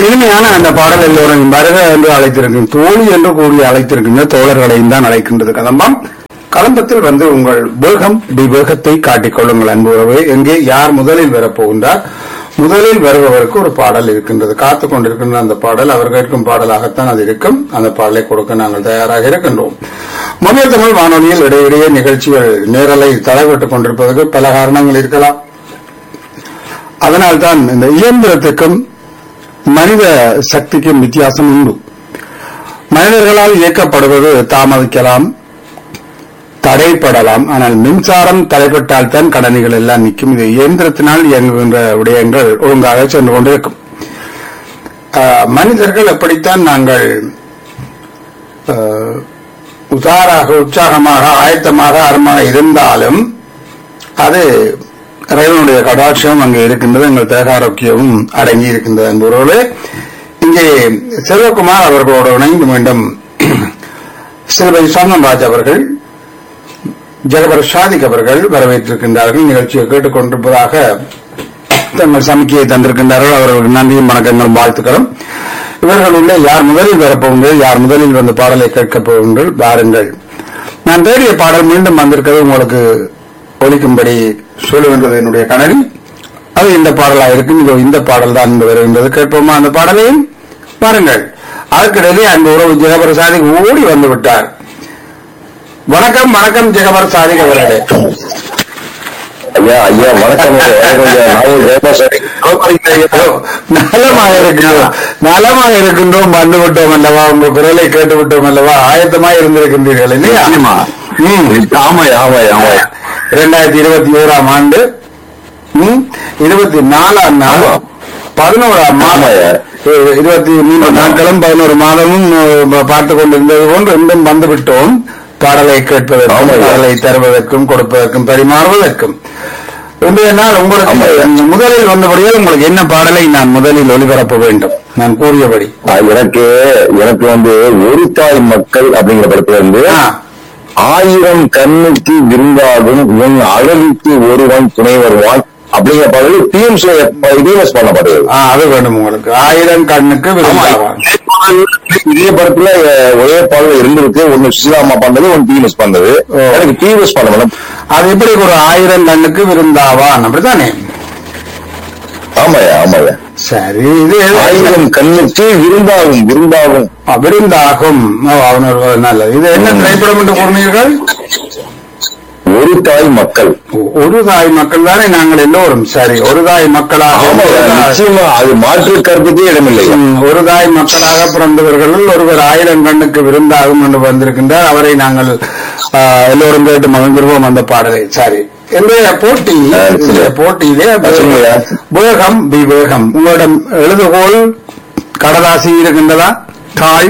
இனிமையான அந்த பாடல் எல்லோரும் வருக என்று அழைத்திருக்கும் தோழி என்று கூறி அழைத்திருக்கின்ற தோழர்களையும் தான் அழைக்கின்றது கதம்பம் கதம்பத்தில் வந்து உங்கள் வேகம் விவேகத்தை காட்டிக் கொள்ளுங்கள் அன்புறவே எங்கே யார் முதலில் வரப்போகின்றார் முதலில் வருபவருக்கு ஒரு பாடல் இருக்கின்றது காத்துக் கொண்டிருக்கின்ற அந்த பாடல் அவர் கேட்கும் பாடலாகத்தான் அது இருக்கும் அந்த பாடலை கொடுக்க நாங்கள் தயாராக இருக்கின்றோம் மொழிய தமிழ் வானொலியில் இடையிடையே நிகழ்ச்சிகள் நேரலை தடைபட்டுக் கொண்டிருப்பதற்கு பல காரணங்கள் இருக்கலாம் அதனால்தான் இந்த இயந்திரத்துக்கும் மனித சக்திக்கும் வித்தியாசம் உண்டு மனிதர்களால் இயக்கப்படுவது தாமதிக்கலாம் தடைப்படலாம் ஆனால் மின்சாரம் தடைப்பட்டால் தான் கடனிகள் எல்லாம் நிற்கும் இது இயந்திரத்தினால் இயங்குகின்ற விடயங்கள் ஒழுங்காக சென்று கொண்டிருக்கும் ஆஹ், மனிதர்கள் எப்படித்தான் நாங்கள் ஆஹ், உதாராக உற்சாகமாக ஆயத்தமாக அருமாக இருந்தாலும் அது இறைவனுடைய கடாட்சியம் அங்கே இருக்கின்றது எங்கள் தேகாரோக்கியமும் அடங்கி இருக்கின்றது என்பவர்களே இங்கே செல்வகுமார் அவர்களோடு இணைந்து மீண்டும் சிறுவை சோமன்ராஜ் அவர்கள் ஜெகபர் ஷாதிக் அவர்கள் வரவேற்றிருக்கின்றார்கள் நிகழ்ச்சியை கேட்டுக்கொண்டிருப்பதாக தங்கள் சமிக்கையை தந்திருக்கின்றார்கள் அவர்களுக்கு நன்றியும் வணக்கங்களும் வாழ்த்துக்களும் இவர்கள் உள்ள யார் முதலில் வரப்போகின்றீர்கள் யார் முதலில் வந்து பாடலை கேட்கப் போகின்றீர்கள் வாருங்கள் நான் தேடிய பாடல் மீண்டும் வந்திருக்கிறது உங்களுக்கு ஒழிக்கும்படி சொல்லுகின்றது என்னுடைய கணவி அது இந்த பாடலாக இருக்கும் இதோ இந்த பாடல் தான் இன்று வருகின்றது கேட்போமா அந்த பாடலையும் பாருங்கள் அதற்கிடையிலே அந்த உறவு ஜெகபர் சாதிக் ஓடி வந்து விட்டார் வணக்கம் வணக்கம் ஜெகபர் சாதிக் அவர்களே ஐயா ஐயா வணக்கம் வணக்கம் ஐயா. நானும் ஜெயபாசாரி. நலமாக இருக்கின்றோம் நலமாக இருக்கின்றோம் வந்து விட்டோம் அல்லவா உங்க குரலை கேட்டு விட்டோம் அல்லவா ஆயத்தமாக இருந்திருக்கின்றீர்கள் இல்லையா நிச்சயமா. ம். ஆமாய்யா ஆமாய்யா ஆமாய்யா இரண்டாயிரத்தி இருபத்தி ஓராம் ஆண்டு ம், இருபத்தி நாலாம் நாள் ஆமா. பதினோராம் மாதம் ஆமாய்யா. இ- இருபத்தி மூன்று நாட்களும் பதினோரு மாதமும் அஹ், பார்த்துக் கொண்டிருந்தது போன்று இன்றும் வந்து விட்டோம் பாடலை கேட்பதற்கும் ஆமாய்யா. பாடலை தருவதற்கும் கொடுப்பதற்கும் பரிமாறுவதற்கும் இன்றைய நாள் உங்களுக்கு ஆமாய்யா. முதலில் வந்தபடியால் உங்களுக்கு என்ன பாடலை நான் முதலில் ஒளிபரப்ப வேண்டும் நான் கூறியபடி ஆ, எனக்கு எனக்கு வந்து ஒரு தாய் மக்கள் அப்படிங்கிற படத்துல இருந்து ஆ, ஆயிரம் கண்ணுக்கு விருந்தாகும் உன் அழகுக்கு ஒருவன் துணை வருவான் அப்படிங்கிற பாடல் டிஎம்ஸ் டிஎம்எஸ் பண்ண பாடல் ஆ, அது வேண்டும் உங்களுக்கு ஆயிரம் கண்ணுக்கு விருந்தாவான் இதே படத்துல அஹ், ஒரே பாடல் இருந்திருக்கு ஒன்னு சுசிலாமா பண்ணது ஒன்னு டிஎம்எஸ் பண்ணது ஓ. எனக்கு டிஎம்எஸ் பண்ண மேடம் அது எப்படி ஒரு ஆயிரம் கண்ணுக்கு விருந்தாவான் அப்படித்தானே ஆமாய்யா ஆமாய்யா சரி இது ஆயிரம் கண்ணுக்கு விருந்தாகும் விருந்தாகும் ஆ, விருந்தாகும் ஓ, அவனோட நல்லது இது என்ன திரைப்படம் என்று கூறினீர்கள் ஒரு தாய் மக்கள் ஒ- ஒரு தாய் மக்கள் தானே நாங்கள் எல்லோரும் சரி ஒரு தாய் மக்களாக ஆமாய்யா நிச்சயமா அது மாற்று கருத்துக்கே இடமில்லை ம், ஒரு தாய் மக்களாக பிறந்தவர்களுள் ஒருவர் ஆயிரம் கண்ணுக்கு விருந்தாகும் என்று வந்திருக்கின்றார் அவரை நாங்கள் ஆ, எல்லோரும் கேட்டு மகிழ்ந்திருவோம் அந்த பாடலை சரி இன்றைய போட்டி ஆ, சரி. இன்றைய போட்டியிலே சொல்லுங்க. வேகம் விவேகம் உங்களிடம் எழுதுகோள் கடதாசி இருக்கின்றதா தாள்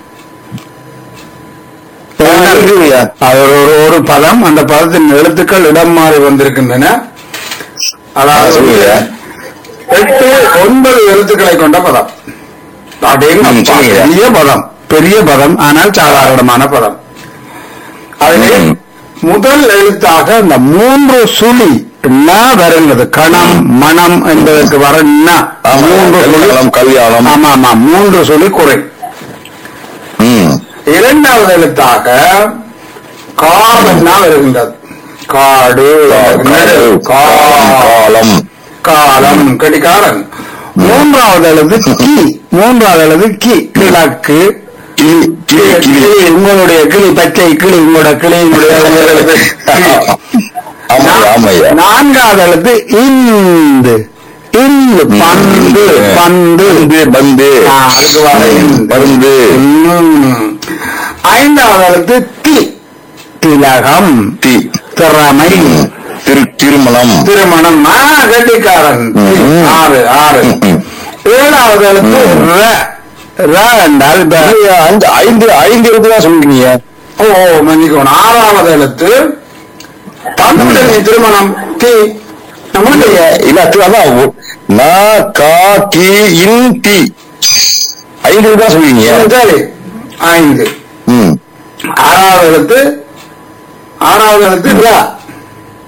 இருக்குதுய்யா. அது ஒரு ஒரு- ஒரு பதம் அந்த பதத்தின் எழுத்துக்கள் இடம் மாறி வந்திருக்கின்றன அதாவது சொல்லுங்க. எட்டு ஒன்பது எழுத்துக்களை கொண்ட பதம் அப்படிங்க ம், சொல்லுங்க. பெரிய பதம் பெரிய பதம் ஆனால் சாதாரணமான பதம் அதிலே ம். முதல் எழுத்தாக அந்த மூன்று சுழி ந வருகிறது கணம் மனம் என்பதற்கு வர ந. ஆமா, மூன்று சுழி கல்யாணம், கல்யாணம். ஆமா ஆமா மூன்று சுழி குறை ம். இரண்டாவது எழுத்தாக காலம்னா வருகின்றது காடு காடு, கா- காலம் காலம் கடிகாரன் மூன்றாவது எழுது கி மூன்றாவது எழுது கி கிழக்கு கிளி, கிளி, கிளி. கிளி, உங்களுடைய கிளி பச்சை கிளி உங்களோட கிளி உங்களுடைய எழுது கிளி. ஆமாய்யா ஆமாய்யா நான்காவது எழுத்து இந்து இந்து பந்து பந்து பந்து பந்து ஆ, அதுக்கு வர இந்து. பருந்து ம். ஐந்தாவது எழுத்து தி திலகம் தி திறமை திரு திருமணம் திருமணம் ஆ, கெட்டிக்காரன் ம். ஆறு ஆறு ம். ஏழாவது எழுத்து ர ர என்றால் ப- ஐயா, ஐந்து ஐந்து ஐந்து எழுத்து தான் சொல்லிருக்கீங்க ஓ ஓ, மன்னிக்கணும் ஆறாவது எழுத்து தமிழ் திருமணம் தி நம்முடைய இல்ல அது அதான் ஒ- நா கா கி இன் தி ஐந்து எழுத்து தான் சொல்லிருக்கீங்க சரி ஐந்து ம் ஆறாவது எழுத்து ஆறாவது எழுத்து ர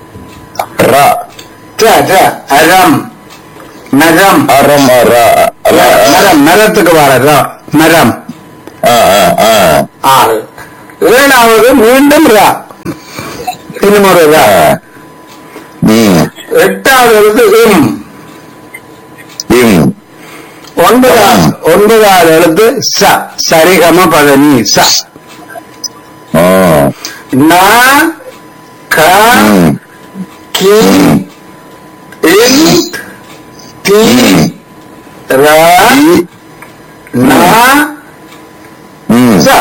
ரா ச, ச, அகம் நகம் அறம் ரா அல்ல மரம் மரத்துக்கு வர ரா, மரம் ஆ, ஆ, ஆ. ஆறு ஏழாவது மீண்டும் ரா இன்னும் ஒரு ரா ஆ. ம். எட்டாவது எழுத்து இம் இம். ஒன்பதாவது ஒன்பதாவது எழுத்து ச சரிகம பதனி ச ஆ. ந க ம். கி இன் தி ர ந ம். ச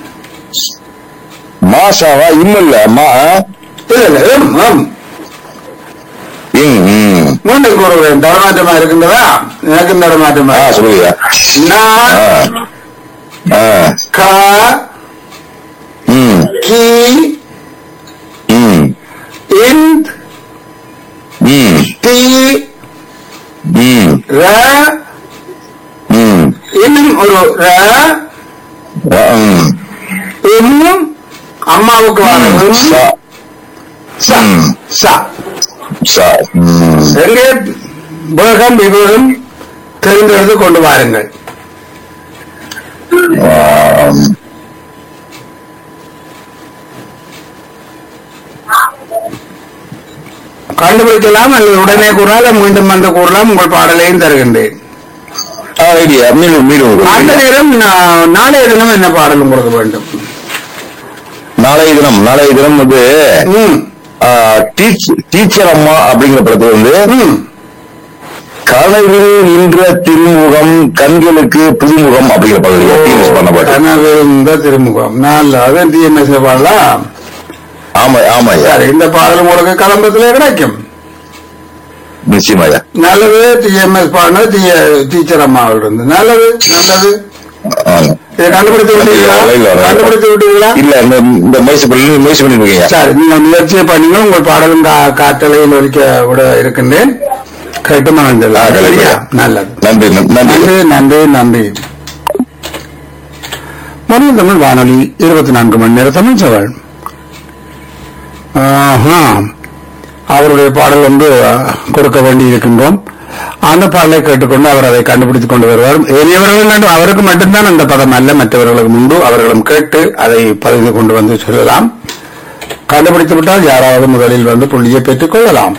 மாஷாவா இம் இல்ல மா இல்ல இல்ல இம் இம் இம் ம். மீண்டும் கூறுகிறேன் தடமாற்றமா இருக்கின்றதா எனக்கு தடமாற்றமா ஆ சொல்லுங்க ந ஆ. ஆ. க ம். கி ம். இன் ம். தி ம். ர ம். இன்னும் ஒரு ர ம். இன்னும் அம்மாவுக்கு வர இம், ச. ச ம். ச ச. ம். எங்கே வேகம் விவேகம் தெரிந்தெடுத்து கொண்டு வாருங்கள் ஆம். கண்டுபிடிக்கலாம் அல்லது உடனே கூறலாம் மீண்டும் வந்து கூறலாம் உங்கள் பாடலையும் தருகின்றேன் ஆ, ஐடியா மீண்டும் மீண்டும் அந்த கொடுங்க. நேரம் நா- நாளைய தினம் என்ன பாடல் உங்களுக்கு வேண்டும் நாளைய தினம் நாளைய தினம் வந்து ம், ஆ, டீச்- டீச்சர் அம்மா அப்படிங்கிற படத்துல வந்து ம். கனவில் நின்ற திருமுகம் கண்களுக்கு புதுமுகம் அப்படிங்கிற பகுதியை டீமஸ் பண்ண பாட்டு கனவு இந்த திருமுகம் நல்ல அது டிஎம்எஸ் பாடலாம் ஆமா ஆமா ஐயா சரி இந்த பாடல் உங்களுக்கு கலம்பத்திலே கிடைக்கும் நிச்சயமா ஐயா நல்லது டிஎம்எஸ் பாடினது டீச்சர் அம்மாவிலிருந்து நல்லது நல்லது ஆமா. இதை கண்டுபிடித்து விட்டீங்களா இல்ல, இல்ல. கண்டுபிடித்து விட்டீங்களா இல்ல இந்த இந்த முயற்சி பண்ணி முயற்சி பண்ணிட்டு இருக்கீங்க சரி நீங்கள் முயற்சியை பண்ணீங்க உங்கள் பாடலும் கா- காற்றலையில் ஒலிக்க விட இருக்கின்றேன் கேட்டு மகிழ்ந்தது ஆ, கேட்டு சரியா? மகிழ்ந்தேன். நல்லது நன்றி நன்றி நன்றி நன்றி நன்றி மொழி தமிழ் வானொலி இருபத்தி நான்கு மணி நேர தமிழ் சவால் ஆஹா. அவருடைய பாடல் வந்து அஹ், கொடுக்க வேண்டி இருக்கின்றோம் அந்த பாடலை கேட்டுக்கொண்டு அவர் அதை கண்டுபிடித்துக் கொண்டு வருவார் எளியவர்கள் நடு- அவருக்கு மட்டும்தான் அந்த பதம் அல்ல மற்றவர்களுக்கு முன்பு அவர்களும் கேட்டு அதை பதிவு கொண்டு வந்து சொல்லலாம் கண்டுபிடித்து விட்டால் யாராவது முதலில் வந்து புள்ளியை பெற்றுக் கொள்ளலாம்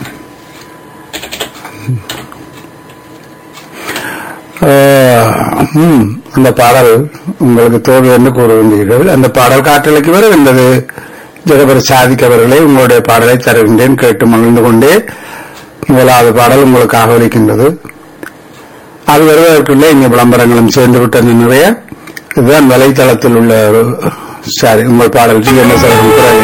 ஆஹ், ம், அந்த பாடல் உங்களுக்கு தோல்வி என்று கூறுகின்றீர்கள் அந்த பாடல் காற்றலைக்கு வருகின்றது ஜெகபர் சாதிக் அவர்களே உங்களுடைய பாடலை தருகின்றேன் கேட்டு மகிழ்ந்து கொண்டே முதலாவது பாடல் உங்களுக்காக ஒலிக்கின்றது அது வருவதற்குள்ளே இங்கே விளம்பரங்களும் சேர்ந்து விட்டது நிறைய இதுதான் வலைத்தளத்தில் உள்ள ஒரு சாரி உங்கள் பாடல் என்ன சொல்லும் பிறகு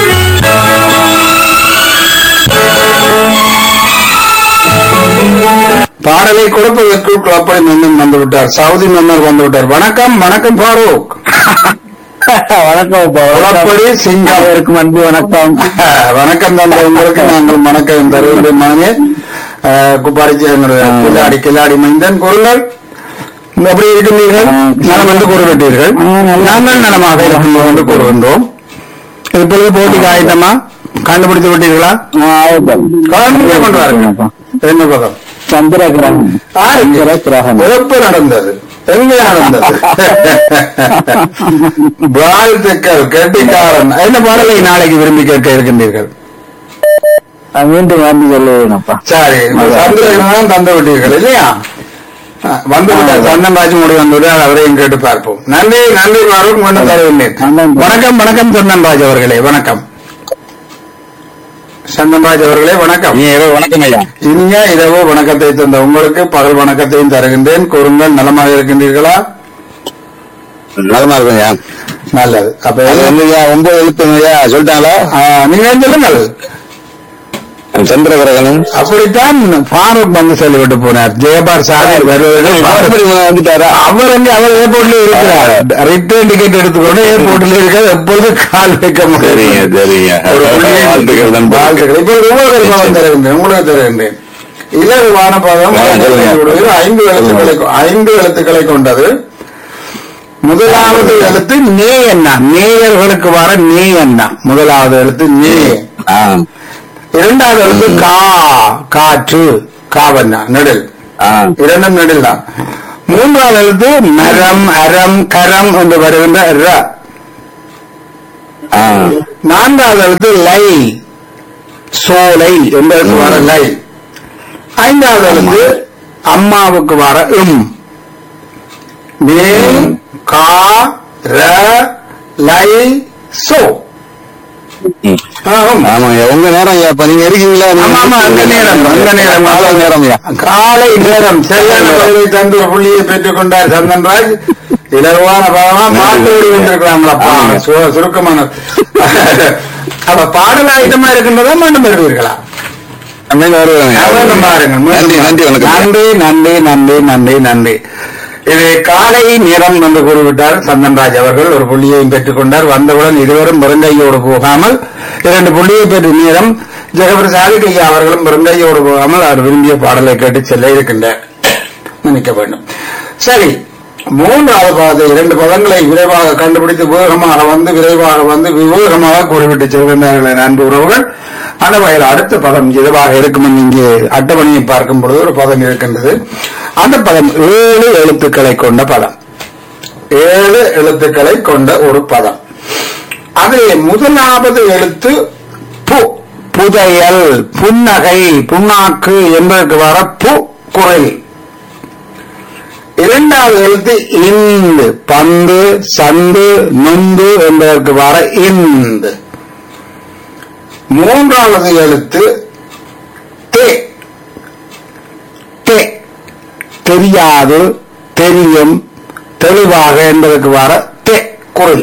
பாடலை கொடுப்பதற்கு குழப்படி மன்னன் வந்து விட்டார் சவுதி மன்னர் வந்து விட்டார் வணக்கம் வணக்கம் ஃபாரூக் வணக்கம் குழப்படி சிங்காவிற்கு அன்பு வணக்கம் வணக்கம் தந்தை உங்களுக்கு நாங்கள் வணக்கம் தருகின்றோம் மகனே குப்பாடிச்சி எங்களுடைய கில்லாடி கில்லாடி மைந்தன் கூறுங்கள் எப்படி இருக்கின்றீர்கள் நலம் என்று கூறிவிட்டீர்கள் நாங்கள் நலமாக இருக்கின்றோம் என்று கூறுகின்றோம் இப்பொழுது போட்டிக்கு ஆயத்தமா கண்டுபிடித்து விட்டீர்களா கண்டுபிடித்து கொண்டு வாருங்கள் என்ன பதம் சந்திரகிரகணம் ஆருக்கு? எப்ப நடந்தது எங்க நடந்தது வாழ்த்துக்கள் கெட்டிக்காரன் என்ன பாடலை நாளைக்கு விரும்பி கேட்க இருக்கின்றீர்கள் மீண்டும் வந்து சொல்லுவேனப்பா சரி சந்திரகிரகணம் தந்து விட்டீர்கள் இல்லையா ஆ, வந்து விட்டார் சந்தன் ராஜமோடி வந்து விட்டார் அவரையும் கேட்டு பார்ப்போம் நன்றி நன்றி மாறும் மீண்டும் தரவில்லை வணக்கம் வணக்கம் சந்தன் ராஜ் அவர்களே வணக்கம் சந்தன் ராஜ் அவர்களே வணக்கம் வணக்கம் ஐயா இனிய இரவு வணக்கத்தை தந்த உங்களுக்கு பகல் வணக்கத்தையும் தருகின்றேன் கூறுங்கள் நலமாக இருக்கின்றீர்களா நலமா இருக்கும் ஐயா நல்லது அப்ப அது வந்து ஐயா ஒன்பது எழுத்துங்க ஐயா சொல்லிட்டாங்களா ஆ, நீங்க சொல்லுங்கள் சந்திர கிரகணம் அப்படித்தான் ஃபாரூக் வந்து சொல்லிவிட்டு போனார் ஜெயபார் சார் வருவதற்கு வந்துட்டாரா அவர் அங்கே அவர் ஏர்போர்ட்ல இருக்கிறார் ரிட்டர்ன் டிக்கெட் எடுத்துக்கொண்டு ஏர்போர்ட்ல இருக்கார் எப்பொழுது கால் வைக்க சரிங்க முடியும் சரிங்க ஒரு புள்ளியை- வாழ்த்துக்கள் நண்பர் வாழ்த்துக்கள். இப்பொழுது உங்களுக்கு ஒரு பதம் தருகின்றேன் உங்களுக்கு தருகின்றேன் இலகுவான பதம் ஆ, சொல்லுங்க. ஐந்து எழுத்துக்களை கொ- ஐந்து எழுத்துக்களை கொண்டது முதலாவது எழுத்து நே என்ன நேயர்களுக்கு வர நே என்ன முதலாவது எழுத்து நே ஆ இரண்டாவது எழுத்து கா காற்று காவண்ணா நெடில் ஆ இரண்டும் நெடில் தான் மூன்றாவது எழுத்து மரம் அரம் கரம் என்று வருகின்ற ர ஆ. நான்காவது எழுத்து லை சோலை என்பதற்கு வர லை ஐந்தாவது எழுத்து அம்மாவுக்கு வர இம் மேல் கா ர லை சோ ம். ஆகும். ஆமாங்க உங்க நேரம் ஐயா இப்ப நீங்க இருக்கீங்களா நீங்க ஆமா, ஆமா, அந்த நேரம், அந்த நேரம். காலை நேரம் ஐயா காலை நேரம் சரியான பதிலை தந்து ஒரு புள்ளியை பெற்றுக் கொண்டார் சந்தன்ராஜ் இலகுவான பதமா மாட்டோடு வந்திருக்கலாம்லப்பா ஆமாங்க. சு- சுருக்கமான அப்ப பாடல் ஆயுதமா இருக்கின்றதா மீண்டும் பெறுவீர்களா மீண்டும் வருவாங்க மீண்டும் பாருங்கள் மீண்டும் நன்றி நன்றி வணக்கம் நன்றி நன்றி நன்றி நன்றி நன்றி இது காலை நேரம் என்று கூறிவிட்டார் சந்தன்ராஜ் அவர்கள் ஒரு புள்ளியையும் பெற்றுக் கொண்டார் வந்தவுடன் இருவரும் முருங்கையோடு போகாமல் இரண்டு புள்ளியை பெற்ற நேரம் ஜெகபிரசாதி கையா அவர்களும் முருங்கையோடு போகாமல் அவர் விரும்பிய பாடலை கேட்டு செல்ல இருக்கின்றார் நினைக்க வேண்டும் சரி மூன்றாவது பாதை இரண்டு பதங்களை விரைவாக கண்டுபிடித்து வேகமாக வந்து விரைவாக வந்து விவேகமாக கூறிவிட்டு செல்கின்றார்கள் என் அன்பு உறவுகள் அந்த வகையில் அடுத்த பதம் எதுவாக இருக்கும் என்று இங்கே அட்டவணையை பார்க்கும் பொழுது ஒரு பதம் இருக்கின்றது அந்த பதம் ஏழு எழுத்துக்களை கொண்ட பதம் ஏழு எழுத்துக்களை கொண்ட ஒரு பதம் அது முதலாவது எழுத்து பு புதையல் புன்னகை புண்ணாக்கு என்பதற்கு வர பு குரல் இரண்டாவது எழுத்து இந்து பந்து சந்து நொந்து என்பதற்கு வர இந்து மூன்றாவது எழுத்து தே தே தெரியாது தெரியும் தெளிவாக என்பதற்கு வர தே குரல்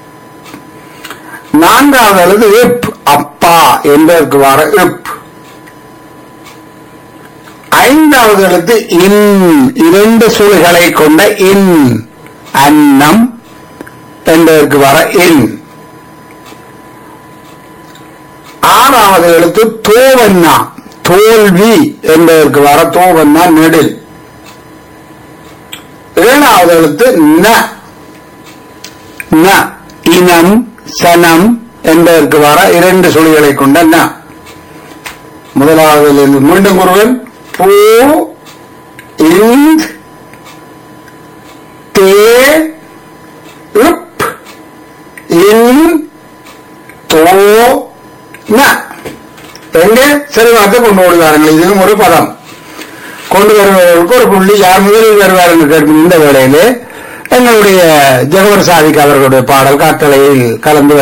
நான்காவது எழுத்து இப் அப்பா என்பதற்கு வர இப் ஐந்தாவது எழுத்து இன் இரண்டு சுழிகளை கொண்ட இன் அன்னம் என்பதற்கு வர இன் ஆறாவது எழுத்து தோவண்ணா தோல்வி என்பதற்கு வர தோவண்ணா நெடில் ஏழாவது எழுத்து ந ந இனம் சனம் என்பதற்கு வர இரண்டு சுழிகளை கொண்ட ந முதலாவதிலிருந்து மீண்டும் ஒருவன் பூ இந்த் தே இப் இன் தோ ந எங்கே செல்வாத்தை கொண்டு வருவார்கள் இதுவும் ஒரு பதம் கொண்டு வருவதற்கு ஒரு புள்ளி யார் முதலில் வருவார் என்று கேட்கும் இந்த வேளையிலே எங்களுடைய ஜெகவர் சாதிக் அவர்களுடைய பாடல் காற்றலையில் கலந்து வருகிறது